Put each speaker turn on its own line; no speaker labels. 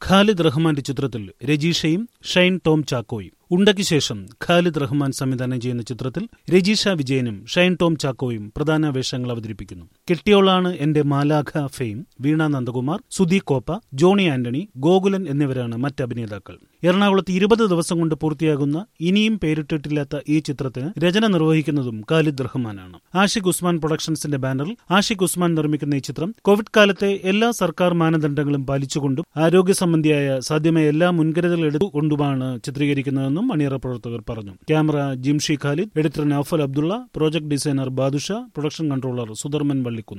ഖാലിദ് റഹ്മാന്റെ ചിത്രത്തിൽ രജീഷയും ഷൈൻ ടോം ചാക്കോയും ഉണ്ടയ്ക്ക് ശേഷം ഖാലിദ് റഹ്മാൻ സംവിധാനം ചെയ്യുന്ന ചിത്രത്തിൽ രജീഷ വിജയനും ഷൈൻ ടോം ചാക്കോയും പ്രധാന വേഷങ്ങൾ അവതരിപ്പിക്കുന്നു കെട്ടിയോളാണ് എന്റെ മാലാഖ ഫെയിം വീണ നന്ദകുമാർ സുധി കോപ്പ ജോണി ആന്റണി ഗോകുലൻ എന്നിവരാണ് മറ്റ് അഭിനേതാക്കൾ എറണാകുളത്ത് ഇരുപത് ദിവസം കൊണ്ട് പൂർത്തിയാകുന്ന ഇനിയും പേരിട്ടിട്ടില്ലാത്ത ഈ ചിത്രത്തിന് രചന നിർവഹിക്കുന്നതും ഖാലിദ് റഹ്മാനാണ് ആഷിഖ് ഉസ്മാൻ പ്രൊഡക്ഷൻസിന്റെ ബാനറിൽ ആഷിഖ് ഉസ്മാൻ നിർമ്മിക്കുന്ന ഈ ചിത്രം കോവിഡ് കാലത്തെ എല്ലാ സർക്കാർ മാനദണ്ഡങ്ങളും പാലിച്ചുകൊണ്ടും ആരോഗ്യ സംബന്ധിയായ സാധ്യമായ എല്ലാ മുൻകരുതൽ എടുത്തുകൊണ്ടുമാണ് ചിത്രീകരിക്കുന്നതെന്നും അണിയറ പ്രവർത്തകർ പറഞ്ഞു camera Jimshi Khalid editor Naufal Abdulla project designer Badusha production controller Sudharman Vallikkunnu